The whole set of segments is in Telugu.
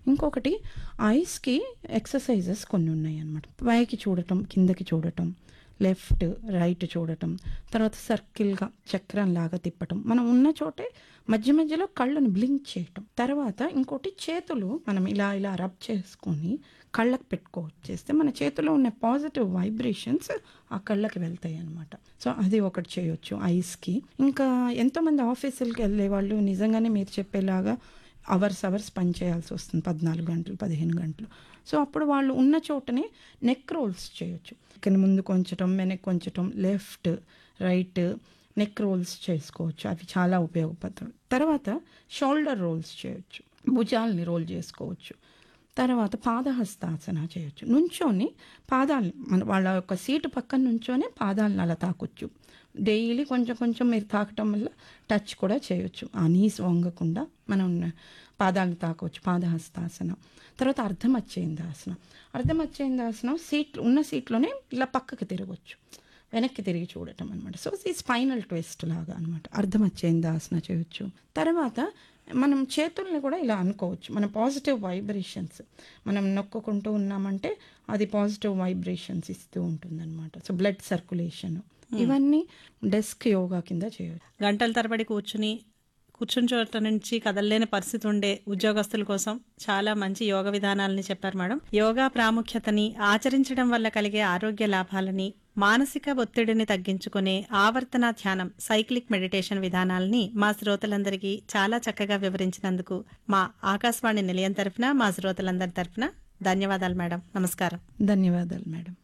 ఇంకొకటి ఐస్కి ఎక్సర్సైజెస్ కొన్ని ఉన్నాయి అన్నమాట పైకి చూడటం కిందకి చూడటం లెఫ్ట్ రైట్ చూడటం తర్వాత సర్కిల్గా చక్రం లాగా తిప్పటం మనం ఉన్న చోటే మధ్య మధ్యలో కళ్ళను బ్లింక్ చేయటం తర్వాత ఇంకోటి చేతులు మనం ఇలా ఇలా రబ్ చేసుకొని కళ్ళకు పెట్టుకోవచ్చు చేస్తే మన చేతిలో ఉన్న పాజిటివ్ వైబ్రేషన్స్ ఆ కళ్ళకి వెళ్తాయి అనమాట సో అది ఒకటి చేయొచ్చు ఐస్కి ఇంకా ఎంతోమంది ఆఫీసులకి వెళ్ళే వాళ్ళు నిజంగానే మీరు చెప్పేలాగా అవర్స్ అవర్స్ పని చేయాల్సి వస్తుంది పద్నాలుగు గంటలు పదిహేను గంటలు సో అప్పుడు వాళ్ళు ఉన్న చోటనే నెక్ రోల్స్ చేయొచ్చు ఇక్కడ ముందు కొంచటం వెనక్కి కొంచటం లెఫ్ట్ రైట్ నెక్ రోల్స్ చేసుకోవచ్చు అవి చాలా ఉపయోగపడతాయి తర్వాత షోల్డర్ రోల్స్ చేయొచ్చు భుజాలని రోల్ చేసుకోవచ్చు తర్వాత పాదహస్తాసన చేయొచ్చు నుంచొని పాదాలని మన వాళ్ళ యొక్క సీటు పక్కన నుంచొని పాదాలను అలా తాకొచ్చు డైలీ కొంచెం కొంచెం మీరు తాకటం వల్ల టచ్ కూడా చేయొచ్చు ఆ నీస్ వంగకుండా మనం పాదాలను తాకవచ్చు పాదహస్తాసనం తర్వాత అర్ధమచ్చేందాసనం అర్ధమచ్చేందాసనం సీట్ ఉన్న సీట్లోనే ఇలా పక్కకి తిరగవచ్చు వెనక్కి తిరిగి చూడటం అనమాట సో ఈ స్పైనల్ ట్విస్ట్ లాగా అనమాట అర్ధమచ్చేందాసన చేయొచ్చు తర్వాత మనం చేతుల్ని కూడా ఇలా అనుకోవచ్చు మన పాజిటివ్ వైబ్రేషన్స్ మనం నొక్కుకుంటూ ఉన్నామంటే అది పాజిటివ్ వైబ్రేషన్స్ ఇస్తూ ఉంటుందన్నమాట సో బ్లడ్ సర్క్యులేషన్ ఇవన్నీ డెస్క్ యోగా కింద చేయొచ్చు గంటల తరబడి కూర్చుని కూర్చుని చోట నుంచి కదలలేని పరిస్థితి ఉండే ఉద్యోగస్తుల కోసం చాలా మంచి యోగ విధానాలని చెప్పారు మేడం యోగా ప్రాముఖ్యతని ఆచరించడం వల్ల కలిగే ఆరోగ్య లాభాలని మానసిక ఒత్తిడిని తగ్గించుకునే ఆవర్తన ధ్యానం సైక్లిక్ మెడిటేషన్ విధానాలని మా శ్రోతలందరికీ చాలా చక్కగా వివరించినందుకు మా ఆకాశవాణి నిలయం తరఫున మా శ్రోతలందరి తరఫున ధన్యవాదాలు మేడం నమస్కారం ధన్యవాదాలు మేడం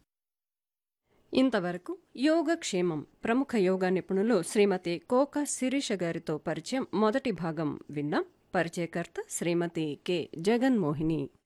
ఇంతవరకు యోగక్షేమం ప్రముఖ యోగా నిపుణులు శ్రీమతి కోక శిరీష గారితో పరిచయం మొదటి భాగం విన్నాం పరిచయకర్త శ్రీమతి కె జగన్మోహిని